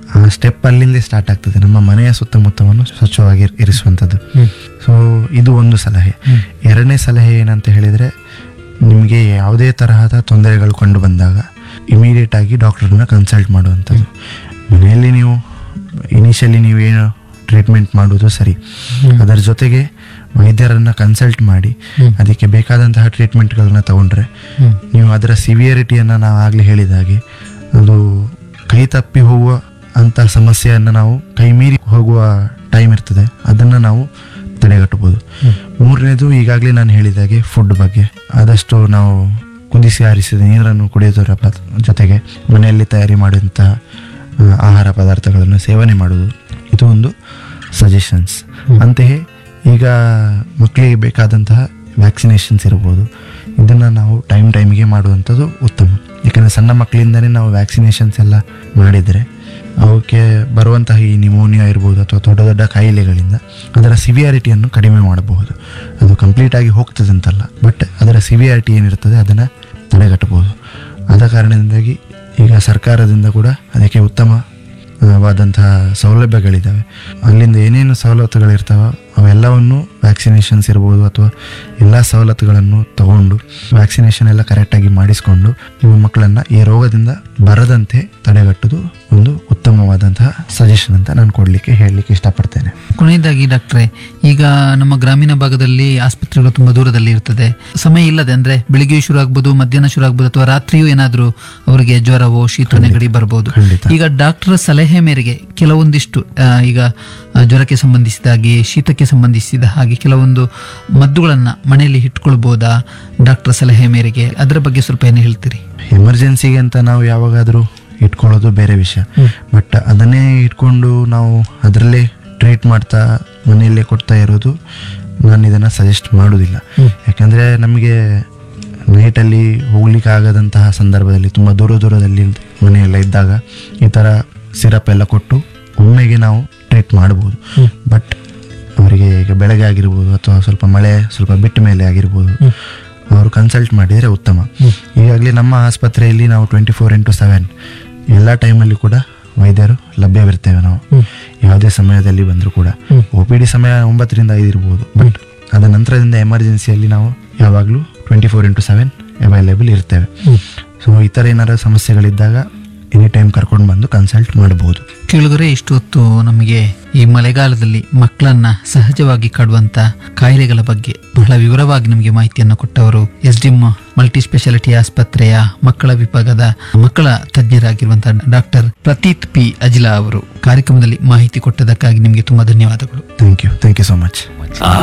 ಆ ಸ್ಟೆಪ್ ಅಲ್ಲಿಂದ ಸ್ಟಾರ್ಟ್ ಆಗ್ತದೆ ನಮ್ಮ ಮನೆಯ ಸುತ್ತಮುತ್ತವನ್ನು ಸ್ವಚ್ಛವಾಗಿ ಇರ್- ಇರಿಸುವಂಥದ್ದು ಸೊ ಇದು ಒಂದು ಸಲಹೆ ಎರಡನೇ ಸಲಹೆ ಏನಂತ ಹೇಳಿದರೆ ನಿಮಗೆ ಯಾವುದೇ ತರಹದ ತೊಂದರೆಗಳು ಕಂಡು ಬಂದಾಗ ಇಮಿಡಿಯೇಟ್ ಆಗಿ ಡಾಕ್ಟರ್ನ ಕನ್ಸಲ್ಟ್ ಮಾಡುವಂಥದ್ದು ಮನೆಯಲ್ಲಿ ನೀವು ಇನಿಷಿಯಲಿ ನೀವೇನು ಟ್ರೀಟ್ಮೆಂಟ್ ಮಾಡೋದು ಸರಿ ಅದರ ಜೊತೆಗೆ ವೈದ್ಯರನ್ನು ಕನ್ಸಲ್ಟ್ ಮಾಡಿ ಅದಕ್ಕೆ ಬೇಕಾದಂತಹ ಟ್ರೀಟ್ಮೆಂಟ್ಗಳನ್ನ ತಗೊಂಡ್ರೆ ನೀವು ಅದರ ಸಿವಿಯರಿಟಿಯನ್ನು ನಾವು ಆಗಲೇ ಹೇಳಿದ ಹಾಗೆ ಅದು ಕೈ ತಪ್ಪಿ ಹೋಗುವ ಅಂತ ಸಮಸ್ಯೆಯನ್ನು ನಾವು ಕೈ ಮೀರಿ ಹೋಗುವ ಟೈಮ್ ಇರ್ತದೆ ಅದನ್ನು ನಾವು ತಡೆಗಟ್ಟಬಹುದು ಮೂರನೇದು ಈಗಾಗಲೇ ನಾನು ಹೇಳಿದಾಗೆ ಫುಡ್ ಬಗ್ಗೆ ಆದಷ್ಟು ನಾವು ಕುದಿಸಿ ಆರಿಸಿದ ನೀರನ್ನು ಕುಡಿಯೋದರ ಪದ- ಜೊತೆಗೆ ಮನೆಯಲ್ಲಿ ತಯಾರಿ ಮಾಡಿದಂತಹ ಆ, ಆಹಾರ ಪದಾರ್ಥಗಳನ್ನು ಸೇವನೆ ಮಾಡುವುದು ಇದು ಒಂದು ಸಜೆಷನ್ಸ್ ಅಂತೆಯೇ ಈಗ ಮಕ್ಕಳಿಗೆ ಬೇಕಾದಂತಹ ವ್ಯಾಕ್ಸಿನೇಷನ್ಸ್ ಇರ್ಬೋದು ಇದನ್ನು ನಾವು ಟೈಮ್ ಟೈಮಿಗೆ ಮಾಡುವಂಥದ್ದು ಉತ್ತಮ ಯಾಕಂದರೆ ಸಣ್ಣ ಮಕ್ಕಳಿಂದನೇ ನಾವು ವ್ಯಾಕ್ಸಿನೇಷನ್ಸ್ ಎಲ್ಲ ಮಾಡಿದರೆ ಅವಕ್ಕೆ ಬರುವಂತಹ ಈ ನಿಮೋನಿಯಾ ಇರ್ಬೋದು ಅಥವಾ ದೊಡ್ಡ ದೊಡ್ಡ ಕಾಯಿಲೆಗಳಿಂದ ಅದರ ಸಿವಿಯಾರಿಟಿಯನ್ನು ಕಡಿಮೆ ಮಾಡಬಹುದು ಅದು ಕಂಪ್ಲೀಟಾಗಿ ಹೋಗ್ತದೆ ಅಂತಲ್ಲ ಬಟ್ ಅದರ ಸಿವಿಯಾರಿಟಿ ಏನಿರ್ತದೆ ಅದನ್ನು ತಡೆಗಟ್ಟಬಹುದು ಆದ ಕಾರಣದಿಂದಾಗಿ ಈಗ ಸರ್ಕಾರದಿಂದ ಕೂಡ ಅದಕ್ಕೆ ಉತ್ತಮ ವಾದಂತಹ ಸೌಲಭ್ಯಗಳಿದ್ದಾವೆ ಅಲ್ಲಿಂದ ಏನೇನು ಸವಲತ್ತುಗಳಿರ್ತಾವ ಅವೆಲ್ಲವನ್ನು ವ್ಯಾಕ್ಸಿನೇಷನ್ಸ್ ಇರ್ಬೋದು ಅಥವಾ ಎಲ್ಲ ಸವಲತ್ತುಗಳನ್ನು ತಗೊಂಡು ವ್ಯಾಕ್ಸಿನೇಷನ್ ಎಲ್ಲ ಕರೆಕ್ಟಾಗಿ ಮಾಡಿಸ್ಕೊಂಡು ನಿಮ್ಮ ಮಕ್ಕಳನ್ನು ಈ ರೋಗದಿಂದ ಬರದಂತೆ ತಡೆಗಟ್ಟುವುದು ಒಂದು ಉತ್ತಮವಾದಂತಹ ಸಜೆಷನ್ ಅಂತ ನಾನು ಕೊಡಲಿಕ್ಕೆ ಹೇಳಲಿಕ್ಕೆ ಇಷ್ಟಪಡ್ತೇನೆ ಕೊನೆಯದಾಗಿ ಡಾಕ್ಟ್ರೆ ಈಗ ನಮ್ಮ ಗ್ರಾಮೀಣ ಭಾಗದಲ್ಲಿ ಆಸ್ಪತ್ರೆಗಳು ತುಂಬಾ ದೂರದಲ್ಲಿ ಇರ್ತದೆ ಸಮಯ ಇಲ್ಲದೆ ಅಂದ್ರೆ ಬೆಳಿಗ್ಗೆ ಶುರು ಆಗ್ಬೋದು ಮಧ್ಯಾಹ್ನ ಶುರು ಆಗ್ಬೋದು ಅಥವಾ ರಾತ್ರಿಯೂ ಏನಾದ್ರೂ ಅವರಿಗೆ ಜ್ವರವೋ ಶೀತ ನೆಗಡಿ ಬರ್ಬೋದು ಖಂಡಿತ. ಈಗ ಡಾಕ್ಟರ್ ಸಲಹೆ ಮೇರೆಗೆ ಕೆಲವೊಂದಿಷ್ಟು ಆ, ಈಗ ಆ, ಜ್ವರಕ್ಕೆ ಸಂಬಂಧಿಸಿದ ಹಾಗೆ ಶೀತಕ್ಕೆ ಸಂಬಂಧಿಸಿದ ಹಾಗೆ ಕೆಲವೊಂದು ಮದ್ದುಗಳನ್ನ ಮನೆಯಲ್ಲಿ ಇಟ್ಕೊಳ್ಬೋದಾ ಡಾಕ್ಟರ್ ಸಲಹೆ ಮೇರೆಗೆ ಅದರ ಬಗ್ಗೆ ಸ್ವಲ್ಪ ಏನು ಹೇಳ್ತೀರಿ ಎಮರ್ಜೆನ್ಸಿಗೆ ಅಂತ ನಾವು ಯಾವಾಗಾದರೂ ಇಟ್ಕೊಳ್ಳೋದು ಬೇರೆ ವಿಷಯ ಬಟ್ ಅದನ್ನೇ ಇಟ್ಕೊಂಡು ನಾವು ಅದರಲ್ಲೇ ಟ್ರೀಟ್ ಮಾಡ್ತಾ ಮನೆಯಲ್ಲೇ ಕೊಡ್ತಾ ಇರೋದು ನಾನು ಇದನ್ನು ಸಜೆಸ್ಟ್ ಮಾಡೋದಿಲ್ಲ ಯಾಕಂದರೆ ನಮಗೆ ನೈಟಲ್ಲಿ ಹೋಗ್ಲಿಕ್ಕೆ ಆಗದಂತಹ ಸಂದರ್ಭದಲ್ಲಿ ತುಂಬ ದೂರ ದೂರದಲ್ಲಿ ಮನೆಯೆಲ್ಲ ಇದ್ದಾಗ ಈ ಥರ ಸಿರಪ್ ಎಲ್ಲ ಕೊಟ್ಟು ಒಮ್ಮೆಗೆ ನಾವು ಟ್ರೀಟ್ ಮಾಡ್ಬೋದು ಬಟ್ ಅವರಿಗೆ ಈಗ ಬೆಳಗ್ಗೆ ಆಗಿರ್ಬೋದು ಅಥವಾ ಸ್ವಲ್ಪ ಮಳೆ ಸ್ವಲ್ಪ ಬಿಟ್ಟ ಮೇಲೆ ಆಗಿರ್ಬೋದು ಅವರು ಕನ್ಸಲ್ಟ್ ಮಾಡಿದರೆ ಉತ್ತಮ ಈಗಾಗಲೇ ನಮ್ಮ ಆಸ್ಪತ್ರೆಯಲ್ಲಿ ನಾವು ಟ್ವೆಂಟಿ ಫೋರ್ ಇಂಟು ಸೆವೆನ್ ಎಲ್ಲ ಟೈಮಲ್ಲಿ ಕೂಡ ವೈದ್ಯರು ಲಭ್ಯವಿರ್ತೇವೆ ನಾವು ಯಾವುದೇ ಸಮಯದಲ್ಲಿ ಬಂದರೂ ಕೂಡ ಒ ಪಿ ಡಿ ಸಮಯ ಒಂಬತ್ತರಿಂದ ಐದು ಇರ್ಬೋದು ಬಟ್ ಅದ ನಂತರದಿಂದ ಎಮರ್ಜೆನ್ಸಿಯಲ್ಲಿ ನಾವು ಯಾವಾಗಲೂ twenty four into seven available ಇರ್ತೇವೆ ಸೊ ಈ ಥರ ಏನಾರ ಸಮಸ್ಯೆಗಳಿದ್ದಾಗ ಎನಿ ಟೈಮ್ ಕರ್ಕೊಂಡು ಬಂದು ಕನ್ಸಲ್ಟ್ ಮಾಡಬಹುದು ಕೇಳಿದರೆ ಇಷ್ಟು ಹೊತ್ತು ನಮಗೆ ಈ ಮಳೆಗಾಲದಲ್ಲಿ ಮಕ್ಕಳನ್ನ ಸಹಜವಾಗಿ ಕಾಡುವಂತ ಕಾಯಿಲೆಗಳ ಬಗ್ಗೆ ಬಹಳ ವಿವರವಾಗಿ ನಮಗೆ ಮಾಹಿತಿಯನ್ನು ಕೊಟ್ಟವರು ಎಸ್ ಡಿ ಮಲ್ಟಿ ಸ್ಪೆಷಾಲಿಟಿ ಆಸ್ಪತ್ರೆಯ ಮಕ್ಕಳ ವಿಭಾಗದ ಮಕ್ಕಳ ತಜ್ಞರಾಗಿರುವಂತಹ ಡಾಕ್ಟರ್ ಪ್ರತೀತ್ ಪಿ ಅಜಿಲಾ ಅವರು ಕಾರ್ಯಕ್ರಮದಲ್ಲಿ ಮಾಹಿತಿ ಕೊಟ್ಟದಕ್ಕಾಗಿ ನಿಮಗೆ ತುಂಬಾ ಧನ್ಯವಾದಗಳು thank you thank you so much